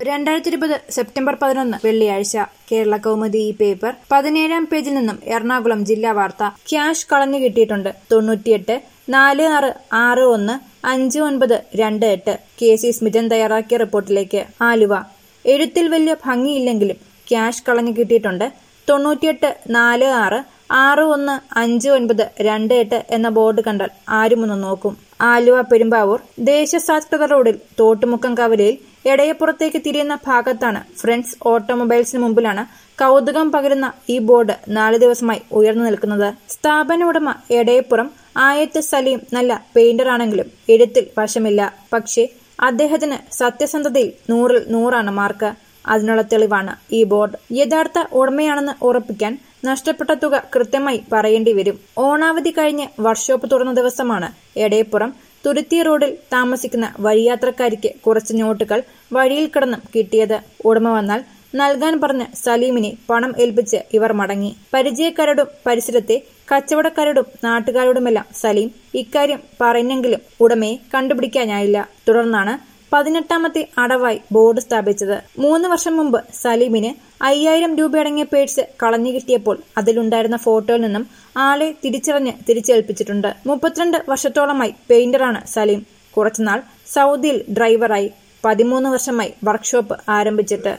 രണ്ടായിരത്തി ഇരുപത് സെപ്റ്റംബർ പതിനൊന്ന് വെള്ളിയാഴ്ച കേരള കൗമുദി ഈ പേപ്പർ പതിനേഴാം പേജിൽ നിന്നും എറണാകുളം ജില്ലാ വാർത്ത ക്യാഷ് കളഞ്ഞു കിട്ടിയിട്ടുണ്ട് തൊണ്ണൂറ്റിയെട്ട് നാല് ആറ് ആറ് ഒന്ന് അഞ്ച് ഒൻപത് രണ്ട് എട്ട് കെ സി സ്മിതൻ തയ്യാറാക്കിയ റിപ്പോർട്ടിലേക്ക് ആലുവ എഴുത്തിൽ വലിയ ഭംഗിയില്ലെങ്കിലും ക്യാഷ് കളഞ്ഞു കിട്ടിയിട്ടുണ്ട് തൊണ്ണൂറ്റിയെട്ട് നാല് ആറ് ആറ് ഒന്ന് അഞ്ച് ഒൻപത് രണ്ട് എട്ട് എന്ന ബോർഡ് കണ്ടാൽ ആരുമൊന്ന് നോക്കും ആലുവ പെരുമ്പാവൂർ ദേശസാത്കൃത റോഡിൽ തോട്ടുമുക്കം കവലയിൽ എടയപ്പുറത്തേക്ക് തിരിയുന്ന ഭാഗത്താണ് ഫ്രണ്ട്സ് ഓട്ടോമൊബൈൽസിന് മുമ്പിലാണ് കൗതുകം പകരുന്ന ഈ ബോർഡ് നാല് ദിവസമായി ഉയർന്നു നിൽക്കുന്നത് സ്ഥാപന ഉടമ എടയപ്പുറം ആയത്ത് സലീം നല്ല പെയിന്ററാണെങ്കിലും എഴുത്തിൽ വശമില്ല പക്ഷേ അദ്ദേഹത്തിന് സത്യസന്ധതയിൽ നൂറിൽ നൂറാണ് മാർക്ക് അതിനുള്ള തെളിവാണ് ഈ ബോർഡ് യഥാർത്ഥ ഉടമയാണെന്ന് ഉറപ്പിക്കാൻ നഷ്ടപ്പെട്ട തുക കൃത്യമായി പറയേണ്ടി വരും ഓണാവധി കഴിഞ്ഞ് വർക്ക്ഷോപ്പ് തുറന്ന ദിവസമാണ് എടയപ്പുറം തുരുത്തി റോഡിൽ താമസിക്കുന്ന വഴിയാത്രക്കാരിക്ക് കുറച്ച് നോട്ടുകൾ വഴിയിൽ കിടന്നും കിട്ടിയത് ഉടമ വന്നാൽ നൽകാൻ പറഞ്ഞ് സലീമിനെ പണം ഏൽപ്പിച്ച് ഇവർ മടങ്ങി പരിചയക്കാരോടും പരിസരത്തെ കച്ചവടക്കാരോടും നാട്ടുകാരോടുമെല്ലാം സലീം ഇക്കാര്യം പറഞ്ഞെങ്കിലും ഉടമയെ കണ്ടുപിടിക്കാനായില്ല തുടർന്നാണ് പതിനെട്ടാമത്തെ അടവായി ബോർഡ് സ്ഥാപിച്ചത് മൂന്ന് വർഷം മുമ്പ് സലീമിന് അയ്യായിരം രൂപയടങ്ങിയ പേഴ്സ് കളഞ്ഞു കിട്ടിയപ്പോൾ അതിലുണ്ടായിരുന്ന ഫോട്ടോയിൽ നിന്നും ആളെ തിരിച്ചറിഞ്ഞ് തിരിച്ചേൽപ്പിച്ചിട്ടുണ്ട് മുപ്പത്തിരണ്ട് വർഷത്തോളമായി പെയിന്ററാണ് സലീം കുറച്ചുനാൾ സൗദിയിൽ ഡ്രൈവറായി പതിമൂന്ന് വർഷമായി വർക്ക്ഷോപ്പ് ആരംഭിച്ചിട്ട്